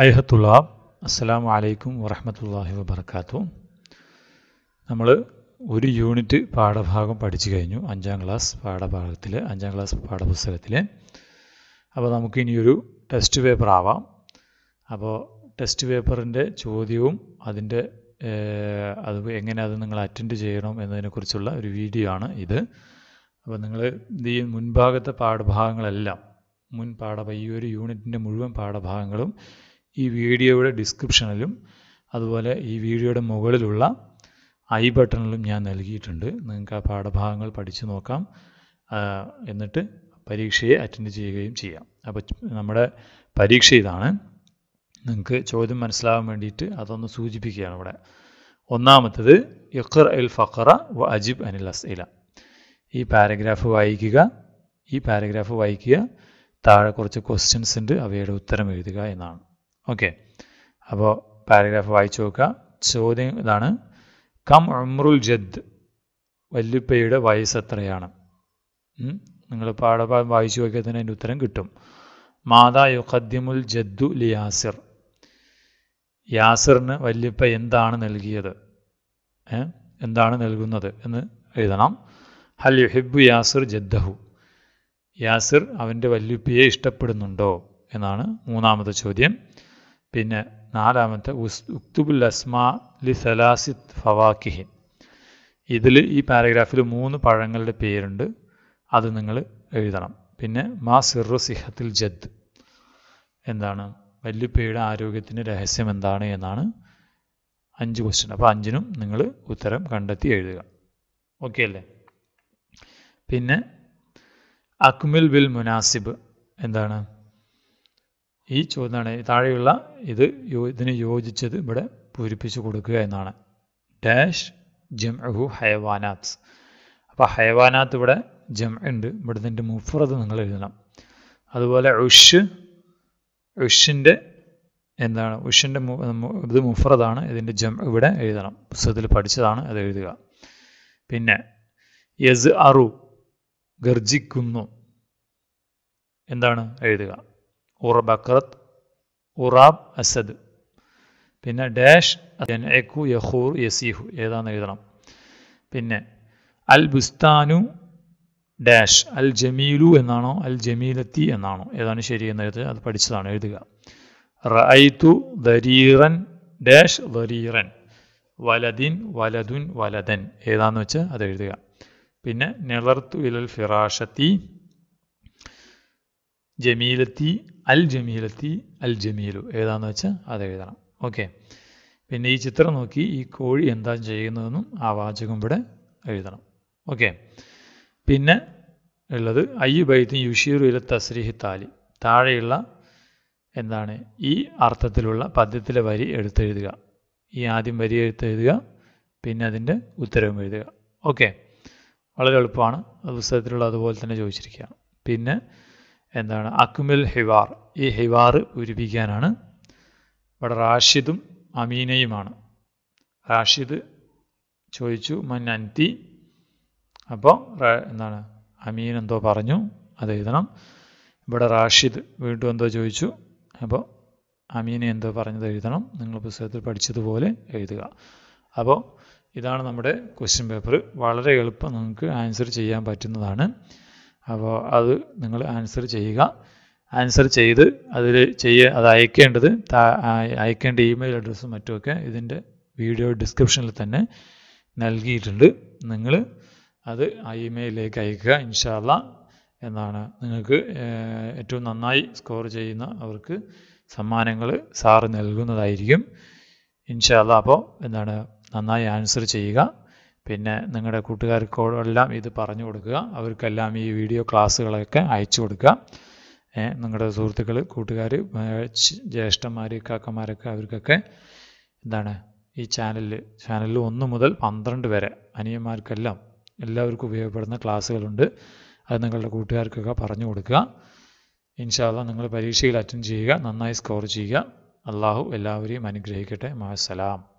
അയ്ഹത്തുള്ളാബ് അസ്സലാമു അലൈക്കും വറഹമത്തല്ലാഹി വബർക്കാത്തു നമ്മൾ ഒരു യൂണിറ്റ് പാഠഭാഗം പഠിച്ചു കഴിഞ്ഞു അഞ്ചാം ക്ലാസ് പാഠഭാഗത്തിൽ അഞ്ചാം ക്ലാസ് പാഠപുസ്തകത്തിൽ അപ്പോൾ നമുക്കിനിയൊരു ടെസ്റ്റ് പേപ്പർ ആവാം അപ്പോൾ ടെസ്റ്റ് പേപ്പറിൻ്റെ ചോദ്യവും അതിൻ്റെ അത് എങ്ങനെ അത് നിങ്ങൾ അറ്റൻഡ് ചെയ്യണം എന്നതിനെക്കുറിച്ചുള്ള ഒരു വീഡിയോ ആണ് ഇത് അപ്പോൾ നിങ്ങൾ ഈ മുൻഭാഗത്തെ പാഠഭാഗങ്ങളെല്ലാം മുൻ പാഠ ഈ ഒരു യൂണിറ്റിൻ്റെ മുഴുവൻ പാഠഭാഗങ്ങളും ഈ വീഡിയോയുടെ ഡിസ്ക്രിപ്ഷനിലും അതുപോലെ ഈ വീഡിയോയുടെ മുകളിലുള്ള ഐ ബട്ടണിലും ഞാൻ നൽകിയിട്ടുണ്ട് നിങ്ങൾക്ക് ആ പാഠഭാഗങ്ങൾ പഠിച്ചു നോക്കാം എന്നിട്ട് പരീക്ഷയെ അറ്റൻഡ് ചെയ്യുകയും ചെയ്യാം അപ്പോൾ നമ്മുടെ പരീക്ഷ ഇതാണ് നിങ്ങൾക്ക് ചോദ്യം മനസ്സിലാവാൻ വേണ്ടിയിട്ട് അതൊന്ന് സൂചിപ്പിക്കുകയാണ് ഇവിടെ ഒന്നാമത്തത് ഇഖർ എൽ ഫഖറ വ അജിബ് അനിൽ അസ്ഇല ഈ പാരഗ്രാഫ് വായിക്കുക ഈ പാരഗ്രാഫ് വായിക്കുക താഴെ കുറച്ച് ക്വസ്റ്റ്യൻസ് ഉണ്ട് അവയുടെ ഉത്തരം എഴുതുക എന്നാണ് ഓക്കെ അപ്പോൾ പാരഗ്രാഫ് വായിച്ചു നോക്കുക ചോദ്യം ഇതാണ് കം ഉമ്രുൽ ജദ് വല്ലുപ്പയുടെ വയസ്സ് എത്രയാണ് നിങ്ങൾ പാഠഭാഗം വായിച്ചു നോക്കിയാൽ തന്നെ അതിൻ്റെ ഉത്തരം കിട്ടും മാതാ യുഖദ്യമുൽ ജദ്ദു ലി യാസിർ യാസിറിന് വല്യപ്പ എന്താണ് നൽകിയത് എന്താണ് നൽകുന്നത് എന്ന് എഴുതണം ഹൽ യുഹിബു യാസിർ ജദ്ദഹു യാസിർ അവൻ്റെ വല്യുപ്പിയെ ഇഷ്ടപ്പെടുന്നുണ്ടോ എന്നാണ് മൂന്നാമത്തെ ചോദ്യം പിന്നെ നാലാമത്തെ ഉക്തുബുൽ അസ്മാ ലി സലാസിത് ഫവാക്കിഹിൻ ഇതിൽ ഈ പാരഗ്രാഫിൽ മൂന്ന് പഴങ്ങളുടെ പേരുണ്ട് അത് നിങ്ങൾ എഴുതണം പിന്നെ മാ സിറു സിഹത്തിൽ ജദ് എന്താണ് വല്യുപ്പയുടെ ആരോഗ്യത്തിൻ്റെ രഹസ്യം എന്താണ് എന്നാണ് അഞ്ച് ക്വസ്റ്റ്യൻ അപ്പോൾ അഞ്ചിനും നിങ്ങൾ ഉത്തരം കണ്ടെത്തി എഴുതുക ഓക്കെ അല്ലേ പിന്നെ അക്മിൽ ബിൽ മുനാസിബ് എന്താണ് ഈ ചോദ്യമാണ് താഴെയുള്ള ഇത് ഇതിന് യോജിച്ചത് ഇവിടെ പൂരിപ്പിച്ചു കൊടുക്കുക എന്നാണ് ഡാഷ് ജം അഹു ഹയവാനാത്ത് അപ്പോൾ ഹയവാനാത്ത് ഇവിടെ ജം ഉണ്ട് ഇവിടെ ഇതിൻ്റെ മുഫറത് നിങ്ങൾ എഴുതണം അതുപോലെ ഉഷ് ഉഷിൻ്റെ എന്താണ് ഉഷിൻ്റെ ഇത് മുഫറതാണ് ഇതിൻ്റെ ജം ഇവിടെ എഴുതണം പുസ്തകത്തിൽ പഠിച്ചതാണ് അത് എഴുതുക പിന്നെ യസ് അറു ഗർജിക്കുന്നു എന്താണ് എഴുതുക ഉറ ബക്രത്ത് ഉറാബ് അസദ് പിന്നെ ഡാഷ് എക്കു യഹൂർ യസീഹു ഏതാന്ന് എഴുതണം പിന്നെ അൽ ബുസ്താനു ഡാഷ് അൽ ജമീലു എന്നാണോ അൽ ജമീലത്തി എന്നാണോ ഏതാണ് ശരി എന്ന് എഴുതുക അത് പഠിച്ചതാണ് എഴുതുക റഅയ്തു ദരീറൻ ഡാഷ് ദരീറൻ വലദിൻ വലതുൻ വലദൻ ഏതാന്ന് വെച്ചാൽ അത് എഴുതുക പിന്നെ നെളർത്തു ഇലൽ ഫിറാഷത്തി ജമീലത്തി അൽ ജമീലത്തി അൽ ജമീലു ഏതാന്ന് വെച്ചാൽ അത് എഴുതണം ഓക്കെ പിന്നെ ഈ ചിത്രം നോക്കി ഈ കോഴി എന്താ ചെയ്യുന്നതെന്നും ആ വാചകം ഇവിടെ എഴുതണം ഓക്കെ പിന്നെ ഉള്ളത് അയ്യു ബൈത്തി യുഷീറു ഇല തസ്രീഹി താലി താഴെയുള്ള എന്താണ് ഈ അർത്ഥത്തിലുള്ള പദ്യത്തിലെ വരി എടുത്തെഴുതുക ഈ ആദ്യം വരി എടുത്തെഴുതുക പിന്നെ അതിൻ്റെ ഉത്തരവും എഴുതുക ഓക്കെ വളരെ എളുപ്പമാണ് പുസ്തകത്തിലുള്ള അതുപോലെ തന്നെ ചോദിച്ചിരിക്കുകയാണ് പിന്നെ എന്താണ് അക്മിൽ ഹിവാർ ഈ ഹിവാർ പൂരിപ്പിക്കാനാണ് ഇവിടെ റാഷിദും അമീനയുമാണ് റാഷിദ് ചോദിച്ചു മൻ അൻതി അപ്പോൾ എന്താണ് അമീൻ എന്തോ പറഞ്ഞു അത് എഴുതണം ഇവിടെ റാഷിദ് വീണ്ടും എന്തോ ചോദിച്ചു അപ്പോൾ അമീനെ എന്തോ പറഞ്ഞത് എഴുതണം നിങ്ങൾ പുസ്തകത്തിൽ പഠിച്ചതുപോലെ എഴുതുക അപ്പോൾ ഇതാണ് നമ്മുടെ ക്വസ്റ്റ്യൻ പേപ്പർ വളരെ എളുപ്പം നിങ്ങൾക്ക് ആൻസർ ചെയ്യാൻ പറ്റുന്നതാണ് അപ്പോൾ അത് നിങ്ങൾ ആൻസർ ചെയ്യുക ആൻസർ ചെയ്ത് അതിൽ ചെയ്യ അത് അയക്കേണ്ടത് അയക്കേണ്ട ഇമെയിൽ അഡ്രസ്സും മറ്റുമൊക്കെ ഇതിൻ്റെ വീഡിയോ ഡിസ്ക്രിപ്ഷനിൽ തന്നെ നൽകിയിട്ടുണ്ട് നിങ്ങൾ അത് ആ ഇമെയിലിലേക്ക് അയക്കുക ഇൻഷാല്ല എന്നാണ് നിങ്ങൾക്ക് ഏറ്റവും നന്നായി സ്കോർ ചെയ്യുന്ന അവർക്ക് സമ്മാനങ്ങൾ സാറ് നൽകുന്നതായിരിക്കും ഇൻഷാല്ല അപ്പോൾ എന്താണ് നന്നായി ആൻസർ ചെയ്യുക പിന്നെ നിങ്ങളുടെ കൂട്ടുകാർക്കെല്ലാം ഇത് പറഞ്ഞു കൊടുക്കുക അവർക്കെല്ലാം ഈ വീഡിയോ ക്ലാസ്സുകളൊക്കെ അയച്ചു കൊടുക്കുക നിങ്ങളുടെ സുഹൃത്തുക്കൾ കൂട്ടുകാർ ജ്യേഷ്ഠന്മാർ കാക്കന്മാരൊക്കെ അവർക്കൊക്കെ എന്താണ് ഈ ചാനലിൽ ചാനലിൽ ഒന്ന് മുതൽ പന്ത്രണ്ട് വരെ അനിയന്മാർക്കെല്ലാം എല്ലാവർക്കും ഉപയോഗപ്പെടുന്ന ക്ലാസ്സുകളുണ്ട് അത് നിങ്ങളുടെ കൂട്ടുകാർക്കൊക്കെ പറഞ്ഞു കൊടുക്കുക ഇൻഷാല്ല നിങ്ങൾ പരീക്ഷയിൽ അറ്റൻഡ് ചെയ്യുക നന്നായി സ്കോർ ചെയ്യുക അള്ളാഹു എല്ലാവരെയും അനുഗ്രഹിക്കട്ടെ മാസലാം